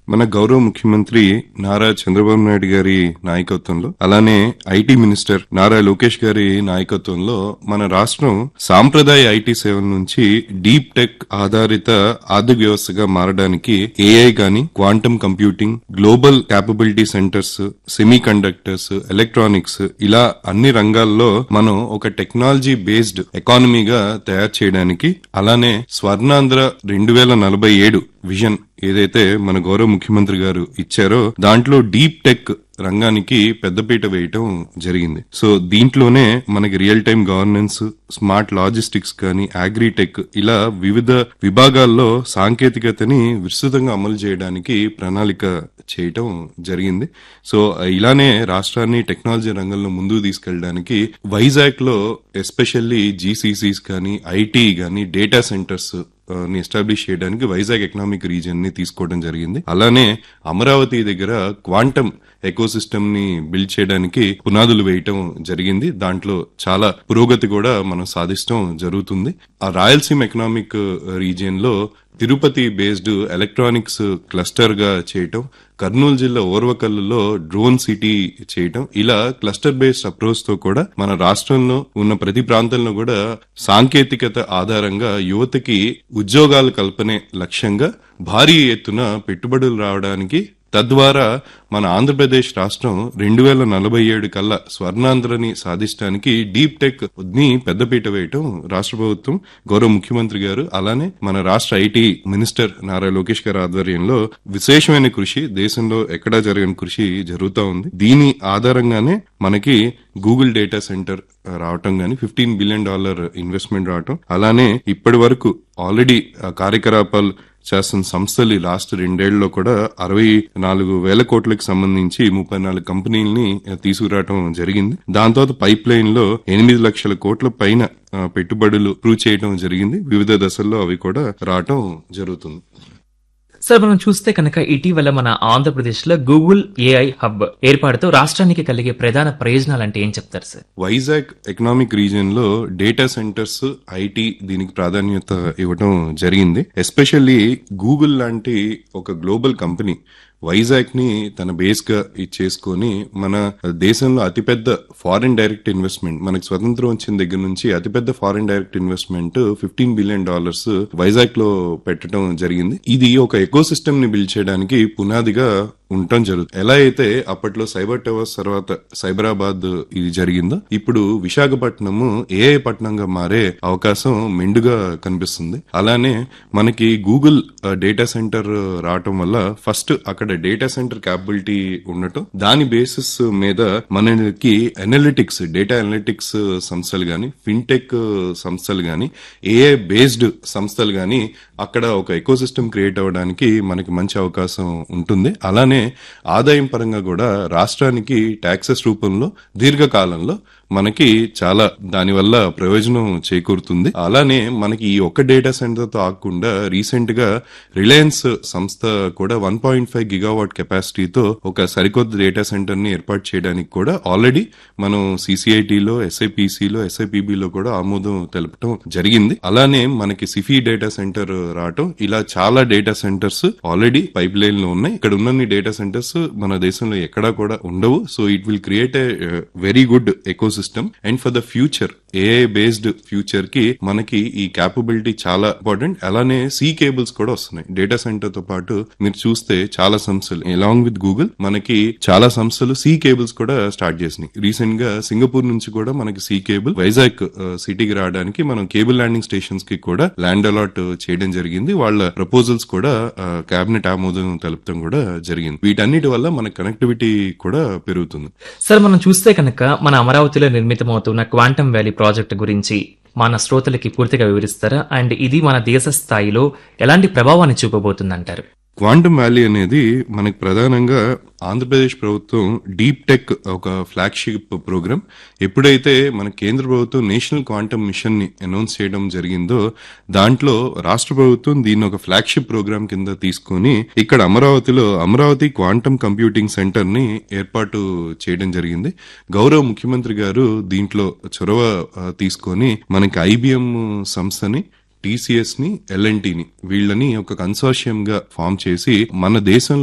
మన గౌరవ ముఖ్యమంత్రి నారా చంద్రబాబు నాయుడు గారి నాయకత్వంలో అలానే ఐటీ మినిస్టర్ నారా లోకేష్ గారి నాయకత్వంలో మన రాష్ట్రం సాంప్రదాయ ఐటీ సేవల నుంచి డీప్ టెక్ ఆధారిత ఆర్థిక వ్యవస్థగా మారడానికి ఏఐ గాని quantum computing global capability centres semiconductors electronics ఇలా అన్ని రంగాల్లో మనం ఒక టెక్నాలజీ బేస్డ్ ఎకానమీగా తయారు చేయడానికి అలానే స్వర్ణాంధ్ర రెండు వేల నలభై ఏడు విజన్ ఏదైతే మన గౌరవ ముఖ్యమంత్రి గారు ఇచ్చారో దాంట్లో డీప్ టెక్ రంగానికి పెద్దపీట వేయటం జరిగింది సో దీంట్లోనే మనకి real time governance smart logistics కానీ అగ్రిటెక్ ఇలా వివిధ విభాగాల్లో సాంకేతికతని విస్తృతంగా అమలు చేయడానికి ప్రణాళిక చేయటం జరిగింది సో ఇలానే రాష్ట్రాన్ని టెక్నాలజీ రంగంలో ముందుకు తీసుకెళ్ళడానికి వైజాగ్ లో ఎస్పెషల్లీ జీసీసీస్ కానీ ఐటీ కానీ డేటా సెంటర్స్ ని ఎస్టాబ్లిష్ చేయడానికి వైజాగ్ ఎకనామిక్ రీజియన్ ని తీసుకోవడం జరిగింది అలానే అమరావతి దగ్గర క్వాంటమ్ ఎకో సిస్టమ్ ని బిల్డ్ చేయడానికి పునాదులు వేయటం జరిగింది దాంట్లో చాలా పురోగతి కూడా మనం సాధించడం జరుగుతుంది ఆ రాయలసీమ ఎకనామిక్ రీజియన్ లో తిరుపతి బేస్డ్ ఎలక్ట్రానిక్స్ క్లస్టర్ గా చేయటం కర్నూలు జిల్లా ఓర్వకల్లులో డ్రోన్ సిటీ చేయటం ఇలా క్లస్టర్ బేస్డ్ అప్రోచ్ తో కూడా మన రాష్ట్రంలో ఉన్న ప్రతి ప్రాంతంలో కూడా సాంకేతికత ఆధారంగా యువతకి ఉద్యోగాల కల్పనే లక్ష్యంగా భారీ ఎత్తున పెట్టుబడులు రావడానికి తద్వారా మన ఆంధ్రప్రదేశ్ రాష్ట్రం రెండు వేల నలభై ఏడు కల్లా స్వర్ణాంధ్రని సాధించడానికి డీప్ టెక్ ని పెద్దపీట వేయటం రాష్ట్ర ప్రభుత్వం గౌరవ ముఖ్యమంత్రి గారు అలానే మన రాష్ట్ర ఐటీ మినిస్టర్ నారా లోకేష్ గారి ఆధ్వర్యంలో విశేషమైన కృషి దేశంలో ఎక్కడా జరగని కృషి జరుగుతూ ఉంది దీని ఆధారంగానే మనకి గూగుల్ డేటా సెంటర్ రావటం గాని ఫిఫ్టీన్ బిలియన్ డాలర్ ఇన్వెస్ట్మెంట్ రావటం అలానే ఇప్పటి వరకు ఆల్రెడీ కార్యకలాపాలు చేస్తున్న సంస్థలు లాస్ట్ రెండేళ్లలో కూడా అరవై నాలుగు వేల కోట్లకు సంబంధించి ముప్పై నాలుగు కంపెనీలని తీసుకురావడం జరిగింది దాని తర్వాత పైప్ లైన్ లో ఎనిమిది లక్షల కోట్ల పైన పెట్టుబడులు ప్రూవ్ చేయడం జరిగింది వివిధ దశల్లో అవి కూడా రావటం జరుగుతుంది సార్ మనం చూస్తే కనుక ఇటీవల మన ఆంధ్రప్రదేశ్ లో గూగుల్ ఏఐ హబ్ ఏర్పాటుతో రాష్ట్రానికి కలిగే ప్రధాన ప్రయోజనాలు అంటే ఏం చెప్తారు సార్ వైజాగ్ ఎకనామిక్ రీజియన్ లో డేటా సెంటర్స్ ఐటీ దీనికి ప్రాధాన్యత ఇవ్వడం జరిగింది ఎస్పెషల్లీ గూగుల్ లాంటి ఒక గ్లోబల్ కంపెనీ వైజాగ్ ని తన బేస్ గా చేసుకొని మన దేశంలో అతిపెద్ద ఫారిన్ డైరెక్ట్ ఇన్వెస్ట్మెంట్ మనకి స్వతంత్రం వచ్చిన దగ్గర నుంచి అతిపెద్ద foreign direct investment fifteen billion dollars Vizag లో పెట్టడం జరిగింది ఇది ఒక ఎకో సిస్టమ్ ని బిల్డ్ చేయడానికి పునాదిగా ఉండటం జరుగుతుంది ఎలా అయితే అప్పట్లో సైబర్ టవర్స్ తర్వాత సైబరాబాద్ ఇది జరిగిందో ఇప్పుడు విశాఖపట్నము ఏఐ పట్టణంగా మారే అవకాశం మెండుగా కనిపిస్తుంది అలానే మనకి గూగుల్ డేటా సెంటర్ రావటం వల్ల ఫస్ట్ అక్కడ డేటా సెంటర్ క్యాపబిలిటీ ఉండటం దాని బేసిస్ మీద మనకి అనలిటిక్స్ డేటా అనలిటిక్స్ సంస్థలు గాని ఫిన్టెక్ సంస్థలు గాని ఏఐ బేస్డ్ సంస్థలు గాని అక్కడ ఒక ఎకో సిస్టమ్ క్రియేట్ అవ్వడానికి మనకి మంచి అవకాశం ఉంటుంది అలానే ఆదాయం పరంగా కూడా రాష్ట్రానికి ట్యాక్సెస్ రూపంలో దీర్ఘకాలంలో మనకి చాలా దానివల్ల ప్రయోజనం చేకూరుతుంది అలానే మనకి ఈ ఒక్క డేటా సెంటర్ తో ఆగకుండా రీసెంట్ గా రిలయన్స్ సంస్థ కూడా వన్ పాయింట్ ఫైవ్ గిగావాట్ కెపాసిటీతో ఒక సరికొత్త డేటా సెంటర్ ని ఏర్పాటు చేయడానికి కూడా ఆల్రెడీ మనం సిసిఐటిలో ఎస్ఐపిసిలో ఎస్ఐపిబిలో కూడా ఆమోదం తెలపటం జరిగింది అలానే మనకి సిఫీ డేటా సెంటర్ రావటం ఇలా చాలా data centres already pipeline లో ఉన్నాయి ఇక్కడ ఉన్న డేటా సెంటర్స్ మన దేశంలో ఎక్కడా కూడా ఉండవు so it will create a very good ecosystem and for the future AI based future కి మనకి ఈ క్యాపబిలిటీ చాలా ఇంపార్టెంట్ అలానే సీ కేబుల్స్ కూడా వస్తున్నాయి డేటా సెంటర్ తో పాటు మీరు చూస్తే చాలా సంస్థలు అలాంగ్ విత్ గూగుల్ మనకి చాలా సంస్థలు సీ కేబుల్స్ కూడా స్టార్ట్ చేసినాయి రీసెంట్ గా సింగపూర్ నుంచి కూడా మనకి సీ కేబుల్ వైజాగ్ సిటీకి రావడానికి మనం కేబుల్ ల్యాండింగ్ స్టేషన్స్ కి కూడా ల్యాండ్ అలాట్ చేయడం జరిగింది వాళ్ళ ప్రపోజల్స్ కూడా కేబినెట్ ఆమోదం తెలపడం కూడా జరిగింది వీటన్నిటి వల్ల మన కనెక్టివిటీ కూడా పెరుగుతుంది సార్ మనం చూస్తే కనుక మన అమరావతిలో నిర్మితమవుతున్న క్వాంటమ్ వ్యాలీ ప్రాజెక్ట్ గురించి మన శ్రోతలకి పూర్తిగా వివరిస్తారా అండ్ ఇది మన దేశ స్థాయిలో ఎలాంటి ప్రభావాన్ని చూపబోతుందంటారు క్వాంటమ్ వ్యాలీ అనేది మనకు ప్రధానంగా ఆంధ్రప్రదేశ్ ప్రభుత్వం డీప్ టెక్ ఒక ఫ్లాగ్షిప్ ప్రోగ్రామ్ ఎప్పుడైతే మన కేంద్ర ప్రభుత్వం నేషనల్ క్వాంటమ్ మిషన్ ని అనౌన్స్ చేయడం జరిగిందో దాంట్లో రాష్ట్ర ప్రభుత్వం దీన్ని ఒక ఫ్లాగ్షిప్ ప్రోగ్రామ్ కింద తీసుకొని ఇక్కడ అమరావతిలో అమరావతి క్వాంటమ్ కంప్యూటింగ్ సెంటర్ ని ఏర్పాటు చేయడం జరిగింది గౌరవ ముఖ్యమంత్రి గారు దీంట్లో చొరవ తీసుకొని మనకి ఐబిఎం సంస్థని టీసీఎస్ ని ఎల్ఎన్టీని వీళ్ళని ఒక కన్సార్షియం గా ఫామ్ చేసి మన దేశంలో